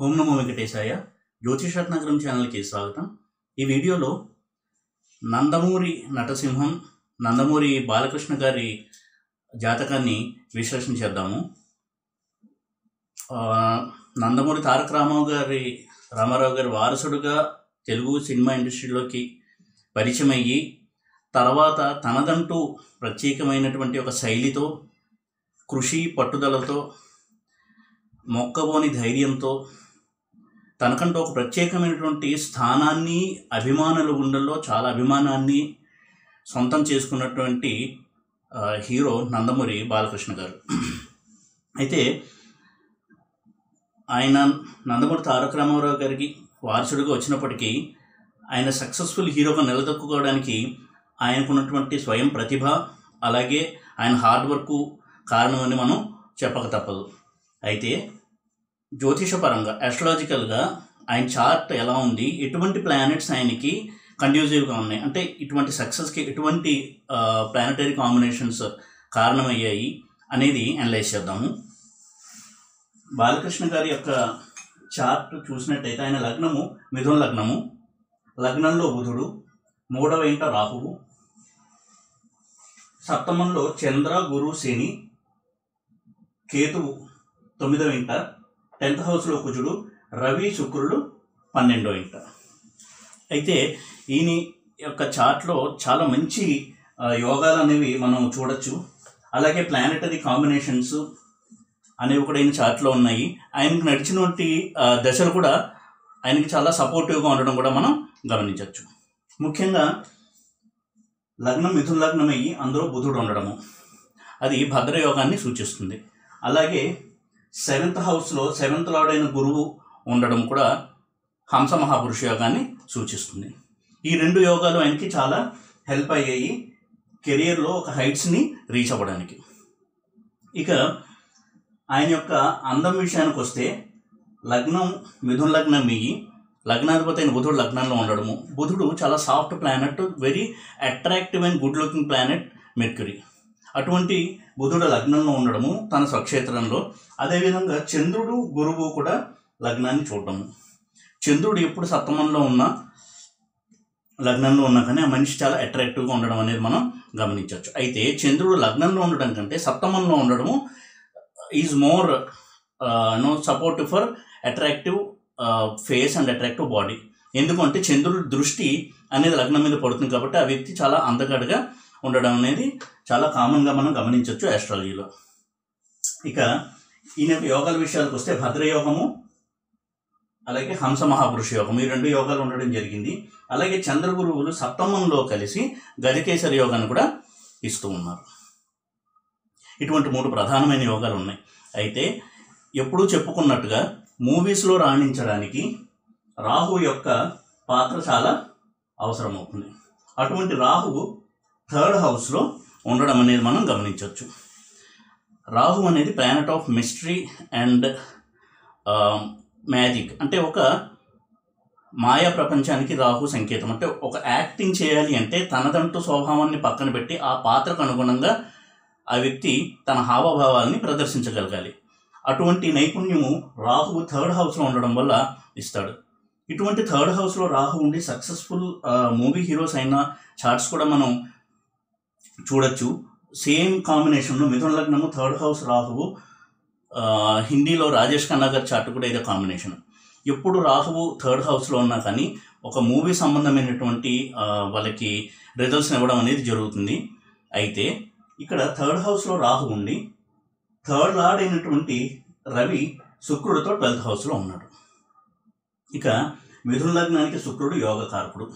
ఓం నమో వెంకటేశాయ జ్యోతిషరత్నగరం ఛానల్కి స్వాగతం ఈ వీడియోలో నందమూరి నటసింహం నందమూరి బాలకృష్ణ గారి జాతకాన్ని విశ్లేషణ చేద్దాము ఆ, నందమూరి తారక రామారావు గారి రామారావు గారి వారసుడుగా తెలుగు సినిమా ఇండస్ట్రీలోకి పరిచయం అయ్యి తర్వాత తనదంటూ ప్రత్యేకమైనటువంటి ఒక శైలితో కృషి పట్టుదలతో మొక్కబోని ధైర్యంతో తనకంటూ ఒక ప్రత్యేకమైనటువంటి స్థానాన్ని అభిమానుల గుండెల్లో చాలా అభిమానాన్ని సొంతం చేసుకున్నటువంటి ఆ, హీరో నందమూరి బాలకృష్ణ గారు అయితే ఆయన నందమూరి తారక రామారావు గారికి వారసుడిగా వచ్చినప్పటికీ ఆయన సక్సెస్ఫుల్ హీరోగా నిలదొక్కుకోవడానికి ఆయనకున్నటువంటి స్వయం ప్రతిభ అలాగే ఆయన హార్డ్ వర్క్ కారణమని మనం చెప్పక తప్పదు అయితే జ్యోతిషపరంగా అస్ట్రాలజికల్గా ఆయన చార్ట్ ఎలా ఉంది ఎటువంటి ప్లానెట్స్ ఆయనకి కండ్యూజివ్గా ఉన్నాయి అంటే ఇటువంటి సక్సెస్కి ఎటువంటి ప్లానటరీ కాంబినేషన్స్ కారణమయ్యాయి అనేది అనలైజ్ చేద్దాము బాలకృష్ణ గారి యొక్క చార్ట్ చూసినట్టయితే ఆయన లగ్నము మిథున లగ్నము లగ్నంలో బుధుడు మూడవ ఇంట రాహువు సప్తమంలో చంద్ర గురు శని కేతువు తొమ్మిదవ ఇంట టెన్త్ హౌస్లో కుజుడు రవి శుక్రుడు పన్నెండో ఇంట అయితే ఈయన యొక్క చార్ట్లో చాలా మంచి ఆ, యోగాలు అనేవి మనం చూడొచ్చు అలాగే ప్లానెటరీ కాంబినేషన్స్ అనేవి కూడా ఈయన చార్ట్లో ఉన్నాయి ఆయనకు నడిచినటువంటి ఆ, దశలు కూడా ఆయనకి చాలా సపోర్టివ్గా ఉండడం కూడా మనం గమనించవచ్చు ముఖ్యంగా లగ్నం మిథున లగ్నం అయ్యి అందులో బుధుడు ఉండడము అది భద్రయోగాన్ని సూచిస్తుంది అలాగే సెవెంత్ హౌస్లో సెవెంత్ లార్డ్ అయిన గురువు ఉండడం కూడా హంస మహాపురుష యోగాన్ని సూచిస్తుంది ఈ రెండు యోగాలు ఆయనకి చాలా హెల్ప్ అయ్యాయి కెరియర్లో ఒక హైట్స్ని రీచ్ అవ్వడానికి ఇక ఆయన యొక్క అందం విషయానికి వస్తే లగ్నం మిథున లగ్నం మిగి లగ్నాధిపతి అయిన బుధుడు లగ్నంలో ఉండడము బుధుడు చాలా soft planet very attractive and good looking planet Mercury అటువంటి బుధుడు లగ్నంలో ఉండడము తన స్వక్షేత్రంలో అదేవిధంగా చంద్రుడు గురువు కూడా లగ్నాన్ని చూడడము చంద్రుడు ఎప్పుడు సప్తమంలో ఉన్నా లగ్నంలో ఉన్నా కానీ ఆ మనిషి చాలా అట్రాక్టివ్గా ఉండడం అనేది మనం గమనించవచ్చు అయితే చంద్రుడు లగ్నంలో ఉండడం కంటే సప్తమంలో ఉండడము is more no supportive for attractive face and attractive body ఎందుకంటే చంద్రుడి దృష్టి అనేది లగ్నం మీద పడుతుంది కాబట్టి ఆ వ్యక్తి చాలా అందగడగా ఉండడం అనేది చాలా కామన్గా మనం గమనించవచ్చు ఆస్ట్రాలజీలో ఇక ఈయన యొక్క యోగాల విషయాలకు వస్తే భద్రయోగము అలాగే హంస మహాపురుష యోగం ఈ రెండు యోగాలు ఉండడం జరిగింది అలాగే చంద్రగురువులు సప్తమంలో కలిసి గజకేసర యోగాన్ని కూడా ఇస్తూ ఉన్నారు ఇటువంటి మూడు ప్రధానమైన యోగాలు ఉన్నాయి అయితే ఎప్పుడూ చెప్పుకున్నట్టుగా మూవీస్లో రాణించడానికి రాహు యొక్క పాత్ర చాలా అవసరమవుతుంది అటువంటి రాహువు థర్డ్ హౌస్లో ఉండడం అనేది మనం గమనించవచ్చు రాహు అనేది planet of mystery and magic అంటే ఒక మాయా ప్రపంచానికి రాహు సంకేతం అంటే ఒక యాక్టింగ్ చేయాలి అంటే తనదంటూ స్వభావాన్ని పక్కన పెట్టి ఆ పాత్రకు అనుగుణంగా ఆ వ్యక్తి తన హావభావాల్ని ప్రదర్శించగలగాలి అటువంటి నైపుణ్యము రాహువు థర్డ్ హౌస్లో ఉండడం వల్ల ఇస్తాడు ఇటువంటి థర్డ్ హౌస్లో రాహు ఉండి సక్సెస్ఫుల్ మూవీ హీరోస్ అయిన చార్ట్స్ కూడా మనం చూడొచ్చు సేమ్ కాంబినేషన్లో మిథున లగ్నము థర్డ్ హౌస్ రాహువు ఆ, హిందీలో రాజేష్ ఖన్నా గారి చార్ట్ కూడా ఇదే కాంబినేషన్ ఎప్పుడు రాహువు థర్డ్ హౌస్లో ఉన్నా కానీ ఒక మూవీ సంబంధమైనటువంటి ఆ, వాళ్ళకి రిజల్ట్స్ ఇవ్వడం అనేది జరుగుతుంది అయితే ఇక్కడ థర్డ్ హౌస్లో రాహు ఉండి థర్డ్ లార్డ్ అయినటువంటి రవి శుక్రుడితో ట్వెల్త్ హౌస్లో ఉన్నాడు ఇక మిథున లగ్నానికి శుక్రుడు యోగకారకుడు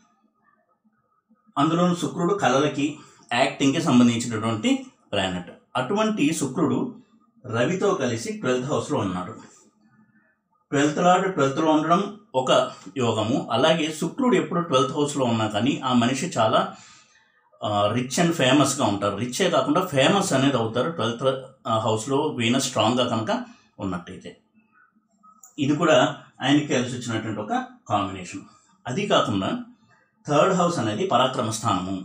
అందులోను శుక్రుడు కళలకి యాక్టింగ్కి సంబంధించినటువంటి ప్లానెట్ అటువంటి శుక్రుడు రవితో కలిసి ట్వెల్త్ హౌస్లో ఉన్నాడు ట్వెల్త్ లార్డ్ ట్వెల్త్లో ఉండడం ఒక యోగము అలాగే శుక్రుడు ఎప్పుడు ట్వెల్త్ హౌస్లో ఉన్నా కానీ ఆ మనిషి చాలా రిచ్ అండ్ ఫేమస్గా ఉంటారు రిచ్చే కాకుండా ఫేమస్ అనేది అవుతారు ట్వెల్త్ హౌస్లో వీనస్ స్ట్రాంగ్గా కనుక ఉన్నట్టయితే ఇది కూడా ఆయనకి కలిసి వచ్చినటువంటి ఒక కాంబినేషన్ అది కాకుండా థర్డ్ హౌస్ అనేది పరాక్రమ స్థానము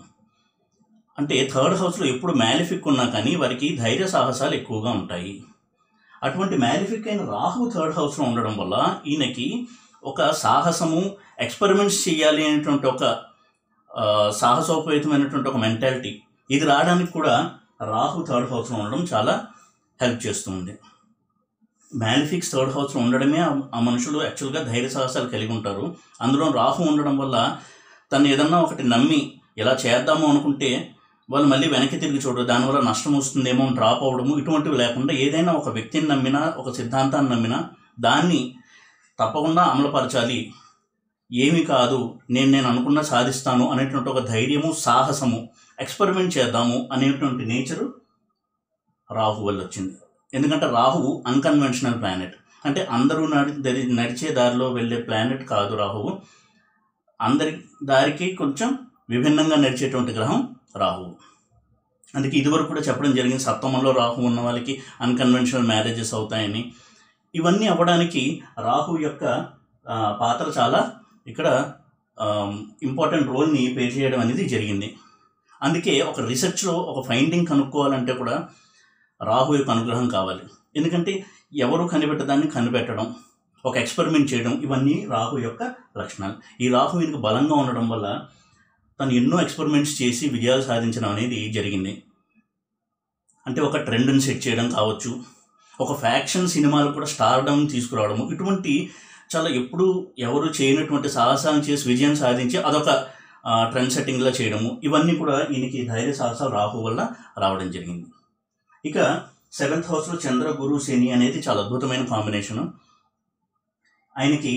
అంటే థర్డ్ హౌస్లో ఎప్పుడు మ్యాలిఫిక్ ఉన్నా కానీ వారికి ధైర్య సాహసాలు ఎక్కువగా ఉంటాయి అటువంటి మ్యాలిఫిక్ అయిన రాహు థర్డ్ హౌస్లో ఉండడం వల్ల ఈయనకి ఒక సాహసము ఎక్స్పెరిమెంట్స్ చేయాలి అనేటువంటి ఒక ఆ, సాహసోపేతమైనటువంటి ఒక మెంటాలిటీ ఇది రావడానికి కూడా రాహు థర్డ్ హౌస్లో ఉండడం చాలా హెల్ప్ చేస్తుంది మ్యాలిఫిక్స్ థర్డ్ హౌస్లో ఉండడమే ఆ- ఆ మనుషులు యాక్చువల్గా ధైర్య సాహసాలు కలిగి ఉంటారు అందులో రాహు ఉండడం వల్ల తను ఏదన్నా ఒకటి నమ్మి ఇలా చేద్దాము అనుకుంటే వాళ్ళు మళ్ళీ వెనక్కి తిరిగి చూడరు దానివల్ల నష్టం వస్తుందేమో డ్రాప్ అవ్వడము ఇటువంటివి లేకుండా ఏదైనా ఒక వ్యక్తిని నమ్మినా ఒక సిద్ధాంతాన్ని నమ్మినా దాన్ని తప్పకుండా అమలుపరచాలి ఏమీ కాదు నేను నేను అనుకున్న సాధిస్తాను అనేటువంటి ఒక ధైర్యము సాహసము ఎక్స్పెరిమెంట్ చేద్దాము అనేటువంటి నేచరు రాహు వల్ల వచ్చింది ఎందుకంటే రాహువు అన్కన్వెన్షనల్ ప్లానెట్ అంటే అందరూ నడి దరి నడిచే దారిలో వెళ్ళే ప్లానెట్ కాదు రాహువు అందరి దారికి కొంచెం విభిన్నంగా నడిచేటువంటి గ్రహం రాహువు అందుకే ఇదివరకు కూడా చెప్పడం జరిగింది సప్తమంలో రాహు ఉన్న వాళ్ళకి అన్కన్వెన్షనల్ మ్యారేజెస్ అవుతాయని ఇవన్నీ అవ్వడానికి రాహు యొక్క ఆ, పాత్ర చాలా ఇక్కడ ఇంపార్టెంట్ రోల్ని ప్లే చేయడం అనేది జరిగింది అందుకే ఒక రీసెర్చ్లో ఒక ఫైండింగ్ కనుక్కోవాలంటే కూడా రాహు యొక్క అనుగ్రహం కావాలి ఎందుకంటే ఎవరు కనిపెట్టదాన్ని కనిపెట్టడం ఒక ఎక్స్పెరిమెంట్ చేయడం ఇవన్నీ రాహు యొక్క లక్షణాలు ఈ రాహు వీరికి బలంగా ఉండడం వల్ల తను ఎన్నో ఎక్స్పెరిమెంట్స్ చేసి విజయాలు సాధించడం అనేది జరిగింది అంటే ఒక ట్రెండ్ని సెట్ చేయడం కావచ్చు ఒక ఫ్యాక్షన్ సినిమాలు కూడా స్టార్డమ్ తీసుకురావడము ఇటువంటి చాలా ఎప్పుడు ఎవరు చేయనటువంటి సాహసాలను చేసి విజయం సాధించి అదొక ట్రెండ్ సెట్టింగ్లా చేయడము ఇవన్నీ కూడా ఈయనకి ధైర్య సాహసాలు రాహు వల్ల రావడం జరిగింది ఇక సెవెంత్ హౌస్లో చంద్ర గురు శని అనేది చాలా అద్భుతమైన కాంబినేషను ఆయనకి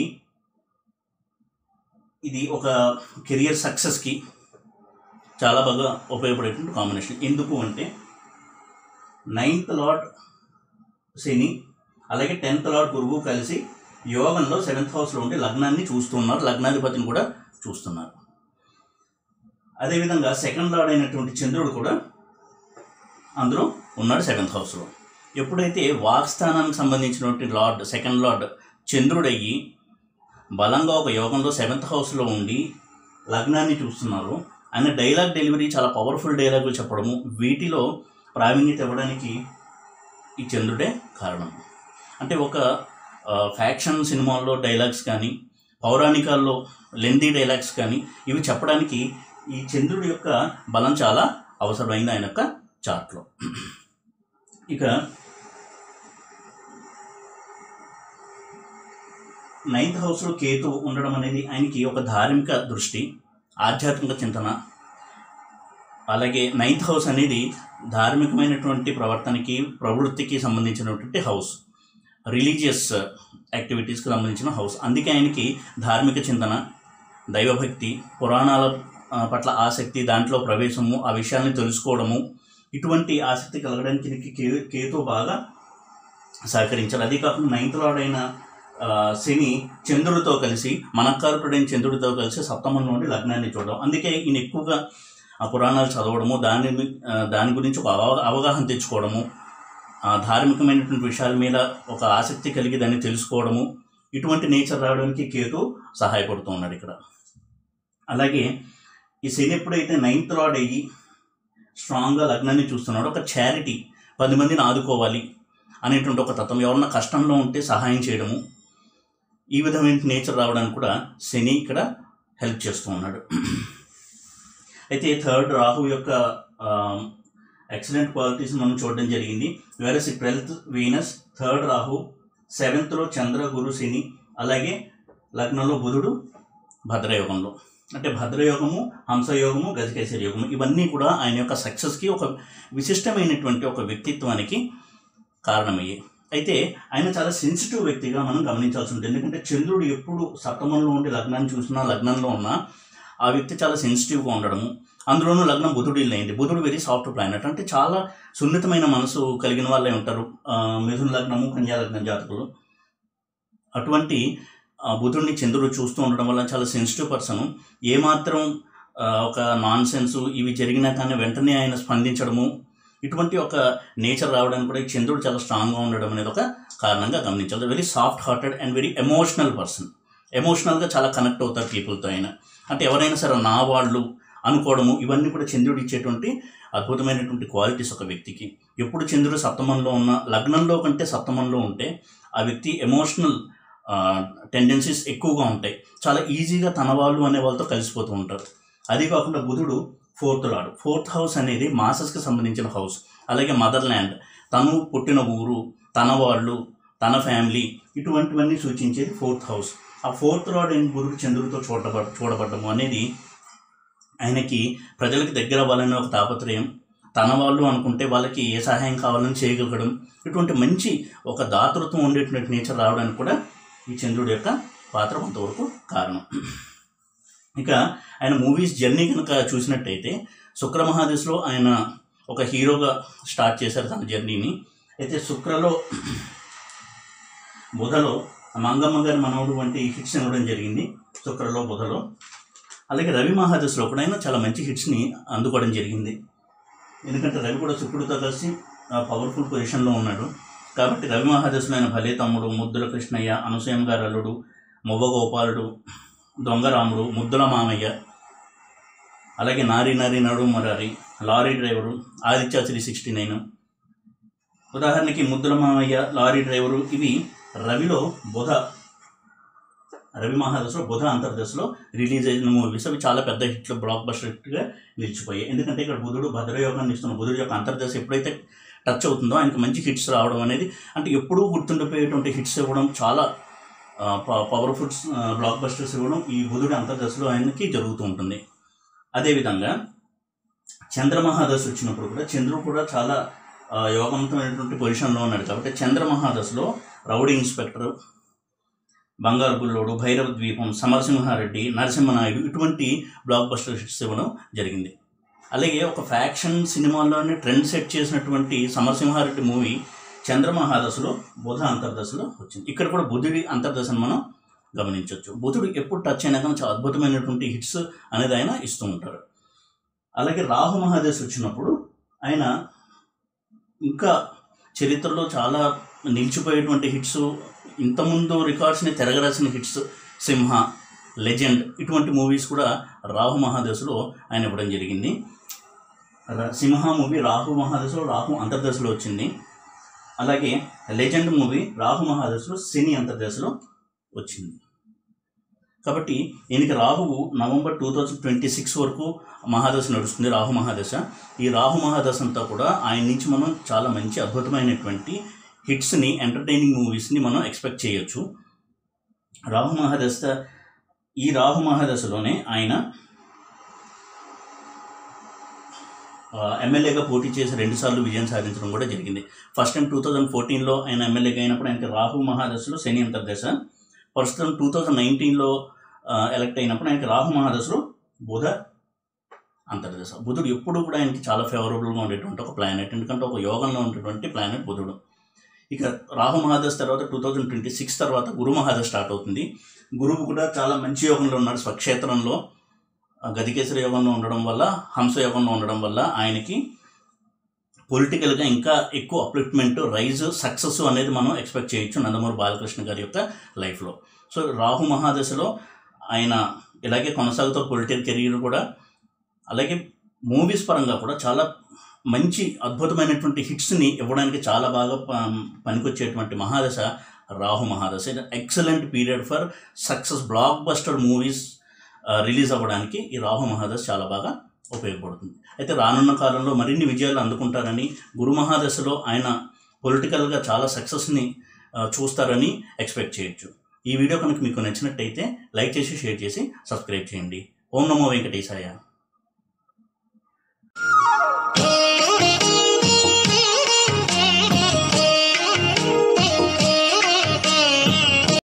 ఇది ఒక కెరియర్ సక్సెస్కి చాలా బాగా ఉపయోగపడేటువంటి కాంబినేషన్ ఎందుకు అంటే నైన్త్ లార్డ్ శని అలాగే టెన్త్ లార్డ్ గురువు కలిసి యోగంలో సెవెంత్ హౌస్లో ఉండి లగ్నాన్ని చూస్తున్నారు లగ్నాధిపతిని కూడా చూస్తున్నారు అదేవిధంగా సెకండ్ లార్డ్ అయినటువంటి చంద్రుడు కూడా అందులో ఉన్నాడు సెవెంత్ హౌస్లో ఎప్పుడైతే వాక్స్థానానికి సంబంధించినటువంటి లార్డ్ సెకండ్ లార్డ్ చంద్రుడయ్యి బలంగా ఒక యోగంలో సెవెంత్ హౌస్లో ఉండి లగ్నాన్ని చూస్తున్నారు ఆయన డైలాగ్ డెలివరీ చాలా పవర్ఫుల్ డైలాగులు చెప్పడము వీటిలో ప్రావీణ్యత ఇవ్వడానికి ఈ చంద్రుడే కారణం అంటే ఒక ఆ, ఫ్యాక్షన్ సినిమాల్లో డైలాగ్స్ కానీ పౌరాణికాల్లో లెందీ డైలాగ్స్ కానీ ఇవి చెప్పడానికి ఈ చంద్రుడి యొక్క బలం చాలా అవసరమైంది ఆయన యొక్క చార్ట్లో ఇక నైన్త్ హౌస్లో కేతు ఉండడం అనేది ఆయనకి ఒక ధార్మిక దృష్టి ఆధ్యాత్మిక చింతన అలాగే నైన్త్ హౌస్ అనేది ధార్మికమైనటువంటి ప్రవర్తనకి ప్రవృత్తికి సంబంధించినటువంటి హౌస్ రిలీజియస్ యాక్టివిటీస్కి సంబంధించిన హౌస్ అందుకే ఆయనకి ధార్మిక చింతన దైవభక్తి పురాణాల ఆ, పట్ల ఆసక్తి దాంట్లో ప్రవేశము ఆ విషయాల్ని తెలుసుకోవడము ఇటువంటి ఆసక్తి కలగడానికి దీనికి కే కేతు బాగా సహకరించాలి అదే కాకుండా నైన్త్ లార్డ్ అయిన ఆ, శని చంద్రుడితో కలిసి మనకారకుడైన చంద్రుడితో కలిసి సప్తమం నుండి లగ్నాన్ని చూడడం అందుకే ఈయన ఎక్కువగా ఆ పురాణాలు చదవడము దాని మి- ఆ, దాని గురించి ఒక అవగా అవగాహన తెచ్చుకోవడము ఆ, ధార్మికమైనటువంటి విషయాల మీద ఒక ఆసక్తి కలిగి దాన్ని తెలుసుకోవడము ఇటువంటి నేచర్ రావడానికి కేతు సహాయపడుతూ ఉన్నాడు ఇక్కడ అలాగే ఈ శని ఎప్పుడైతే నైన్త్ లార్డ్ అయ్యి స్ట్రాంగ్గా లగ్నాన్ని చూస్తున్నాడో ఒక చారిటీ పది మందిని ఆదుకోవాలి అనేటువంటి ఒక తత్వం ఎవరన్నా కష్టంలో ఉంటే సహాయం చేయడము ఈ విధమైన నేచర్ రావడానికి కూడా శని ఇక్కడ హెల్ప్ చేస్తూ ఉన్నాడు అయితే థర్డ్ రాహు యొక్క ఎక్సలెంట్ క్వాలిటీస్ మనం చూడడం జరిగింది వేరస్ ట్వెల్త్ వీనస్ థర్డ్ రాహు సెవెంత్లో చంద్ర గురు శని అలాగే లగ్నంలో బుధుడు భద్రయోగంలో అంటే భద్రయోగము హంసయోగము గజకేసరి యోగము ఇవన్నీ కూడా ఆయన యొక్క సక్సెస్కి ఒక విశిష్టమైనటువంటి ఒక వ్యక్తిత్వానికి కారణమయ్యాయి అయితే ఆయన చాలా సెన్సిటివ్ వ్యక్తిగా మనం గమనించాల్సి ఉంటుంది ఎందుకంటే చంద్రుడు ఎప్పుడు సప్తమంలో ఉండి లగ్నాన్ని చూసినా లగ్నంలో ఉన్నా ఆ వ్యక్తి చాలా సెన్సిటివ్గా ఉండడము అందులోనూ లగ్నం బుధుడు ఇల్లైంది బుధుడు వెరీ సాఫ్ట్ ప్లానెట్ అంటే చాలా సున్నితమైన మనసు కలిగిన వాళ్ళే ఉంటారు ఆ, మిథున లగ్నము కన్యా లగ్నం జాతకులు అటువంటి ఆ, బుధుడిని చంద్రుడు చూస్తూ ఉండడం వల్ల చాలా సెన్సిటివ్ పర్సన్ ఏమాత్రం ఆ, ఒక నాన్ సెన్స్ ఇవి జరిగినా కానీ వెంటనే ఆయన స్పందించడము ఇటువంటి ఒక నేచర్ రావడానికి కూడా ఈ చంద్రుడు చాలా స్ట్రాంగ్గా ఉండడం అనేది ఒక కారణంగా గమనించాలి very soft hearted and very emotional person ఎమోషనల్గా చాలా కనెక్ట్ అవుతారు పీపుల్తో ఆయన అంటే ఎవరైనా సరే నా వాళ్ళు అనుకోవడము ఇవన్నీ కూడా చంద్రుడు ఇచ్చేటువంటి అద్భుతమైనటువంటి క్వాలిటీస్ ఒక వ్యక్తికి ఎప్పుడు చంద్రుడు సప్తమంలో ఉన్న లగ్నంలో కంటే సప్తమంలో ఉంటే ఆ వ్యక్తి ఎమోషనల్ టెండెన్సీస్ ఎక్కువగా ఉంటాయి చాలా ఈజీగా తన వాళ్ళు అనే వాళ్ళతో కలిసిపోతూ ఉంటారు అది కాకుండా బుధుడు ఫోర్త్ లాడు ఫోర్త్ హౌస్ అనేది మాసస్కి సంబంధించిన హౌస్ అలాగే మదర్ ల్యాండ్ తను పుట్టిన ఊరు తన వాళ్ళు తన ఫ్యామిలీ ఇటువంటివన్నీ సూచించేది ఫోర్త్ హౌస్ ఆ ఫోర్త్ లార్డ్ అయిన బుధుడు చంద్రుడితో చూడబడ చూడబడము అనేది ఆయనకి ప్రజలకు దగ్గర అవ్వాలనే ఒక తాపత్రయం తన వాళ్ళు అనుకుంటే వాళ్ళకి ఏ సహాయం కావాలని చేయగలగడం ఇటువంటి మంచి ఒక దాతృత్వం ఉండేటువంటి నేచర్ రావడానికి కూడా ఈ చంద్రుడి యొక్క పాత్ర కొంతవరకు కారణం ఇక ఆయన మూవీస్ జర్నీ కనుక చూసినట్టయితే శుక్ర మహాదశలో ఆయన ఒక హీరోగా స్టార్ట్ చేశారు తన జర్నీని అయితే శుక్రలో బుధలో మంగమ్మ గారి మనవడు వంటి హిట్స్ ఇవ్వడం జరిగింది శుక్రలో బుధలో అలాగే రవి మహాదశలో కూడా ఆయన చాలా మంచి హిట్స్ని అందుకోవడం జరిగింది ఎందుకంటే రవి కూడా శుక్రుడితో కలిసి పవర్ఫుల్ పొజిషన్లో ఉన్నాడు కాబట్టి రవి మహాదశలో ఆయన భలే తమ్ముడు ముద్దుల కృష్ణయ్య అనసూయం గారు అల్లుడు మొవ్వ గోపాలుడు దొంగరాముడు ముద్దుల మామయ్య అలాగే Nari Nari Nadu Marari lorry driver Aditya three sixty nine ఉదాహరణకి ముద్దుల మామయ్య లారీ డ్రైవరు ఇవి రవిలో బుధ రవి మహాదశలో బుధ అంతర్దశలో రిలీజ్ అయిన మూవీస్ అవి చాలా పెద్ద హిట్లు బ్లాక్ బస్టర్ హిట్గా నిలిచిపోయాయి ఎందుకంటే ఇక్కడ బుధుడు భద్రయోగాన్ని ఇస్తున్న బుధుడు యొక్క అంతర్దశ ఎప్పుడైతే టచ్ అవుతుందో ఆయనకి మంచి హిట్స్ రావడం అనేది అంటే ఎప్పుడూ గుర్తుండిపోయేటువంటి హిట్స్ ఇవ్వడం చాలా పవర్ఫుల్ బ్లాక్ బస్టర్స్ ఇవ్వడం ఈ బుధుడి అంతర్దశలో ఆయనకి జరుగుతూ ఉంటుంది అదేవిధంగా చంద్రమహాదశ వచ్చినప్పుడు కూడా చంద్రుడు కూడా చాలా ఆ, యోగవంతమైనటువంటి పొజిషన్లో ఉన్నాడు కాబట్టి చంద్రమహాదశలో రౌడీ ఇన్స్పెక్టర్ బంగారు బుల్లోడు భైరవ ద్వీపం సమరసింహారెడ్డి నరసింహనాయుడు ఇటువంటి బ్లాక్ బస్టర్ హిట్స్ ఇవ్వడం జరిగింది అలాగే ఒక ఫ్యాక్షన్ సినిమాల్లోనే ట్రెండ్ సెట్ చేసినటువంటి సమరసింహారెడ్డి మూవీ చంద్రమహాదశలో బుధ అంతర్దశలో వచ్చింది ఇక్కడ కూడా బుధుడి అంతర్దశను మనం గమనించవచ్చు బుధుడు ఎప్పుడు టచ్ అయినా కానీ చాలా అద్భుతమైనటువంటి హిట్స్ అనేది ఆయన ఇస్తూ ఉంటారు అలాగే రాహు మహాదశ వచ్చినప్పుడు ఆయన ఇంకా చరిత్రలో చాలా నిలిచిపోయేటువంటి హిట్స్ ఇంతకుముందు రికార్డ్స్ని తిరగరాసిన హిట్స్ సింహ లెజెండ్ ఇటువంటి మూవీస్ కూడా రాహు మహాదశలో ఆయన ఇవ్వడం జరిగింది ర- సింహ మూవీ రాహు మహాదశలో రాహు అంతర్దశలో వచ్చింది అలాగే లెజెండ్ మూవీ రాహు మహాదశలో శని అంతర్దశలో వచ్చింది కాబట్టి ఈయనకి రాహువు November two thousand twenty six వరకు మహాదశ నడుస్తుంది రాహు మహాదశ ఈ రాహు మహాదశ అంతా కూడా ఆయన నుంచి మనం చాలా మంచి అద్భుతమైనటువంటి హిట్స్ని ఎంటర్టైనింగ్ మూవీస్ని మనం ఎక్స్పెక్ట్ చేయొచ్చు రాహు మహాదశ ఈ రాహు మహాదశలోనే ఆయన ఆ, ఎమ్మెల్యేగా పోటీ చేసి రెండుసార్లు విజయం సాధించడం కూడా జరిగింది ఫస్ట్ టైం టూ థౌజండ్ ఫోర్టీన్లో ఆయన ఎమ్మెల్యేగా అయినప్పుడు ఆయనకి రాహు మహాదశలో శని అంతర్దశ ప్రస్తుతం టూ థౌజండ్ నైన్టీన్లో ఎలక్ట్ అయినప్పుడు ఆయనకి రాహు మహాదశలో బుధ అంతర్దశ బుధుడు ఎప్పుడు కూడా ఆయనకి చాలా ఫేవరబుల్గా ఉండేటువంటి ఒక ప్లానెట్ ఎందుకంటే ఒక యోగంలో ఉండేటువంటి ప్లానెట్ బుధుడు ఇక రాహు మహాదశ తర్వాత టూ థౌజండ్ ట్వంటీ సిక్స్ తర్వాత గురు మహాదశ స్టార్ట్ అవుతుంది గురువు కూడా చాలా మంచి యోగంలో ఉన్నాడు స్వక్షేత్రంలో ఆ, గదికేశ్వర యోగంలో ఉండడం వల్ల హంస యోగంలో ఉండడం వల్ల ఆయనకి పొలిటికల్గా ఇంకా ఎక్కువ అప్లిఫ్ట్మెంట్ రైజ్ సక్సెస్ అనేది మనం ఎక్స్పెక్ట్ చేయొచ్చు నందమూరి బాలకృష్ణ గారి యొక్క లైఫ్లో సో రాహు మహాదశలో ఆయన ఇలాగే కొనసాగుతూ పొలిటికల్ కెరీర్ కూడా అలాగే మూవీస్ పరంగా కూడా చాలా మంచి అద్భుతమైనటువంటి హిట్స్ని ఇవ్వడానికి చాలా బాగా ప- పనికొచ్చేటువంటి మహాదశ రాహు మహాదశ excellent period for success blockbuster movies release అవ్వడానికి ఈ రాహు మహాదశ చాలా బాగా ఉపయోగపడుతుంది అయితే రానున్న కాలంలో మరిన్ని విజయాలు అందుకుంటారని గురు మహాదశలో ఆయన పొలిటికల్గా చాలా సక్సెస్ని చూస్తారని ఎక్స్పెక్ట్ చేయొచ్చు ఈ వీడియో కనుక మీకు నచ్చినట్టయితే లైక్ చేసి షేర్ చేసి సబ్స్క్రైబ్ చేయండి ఓం నమో వెంకటేశాయ Hey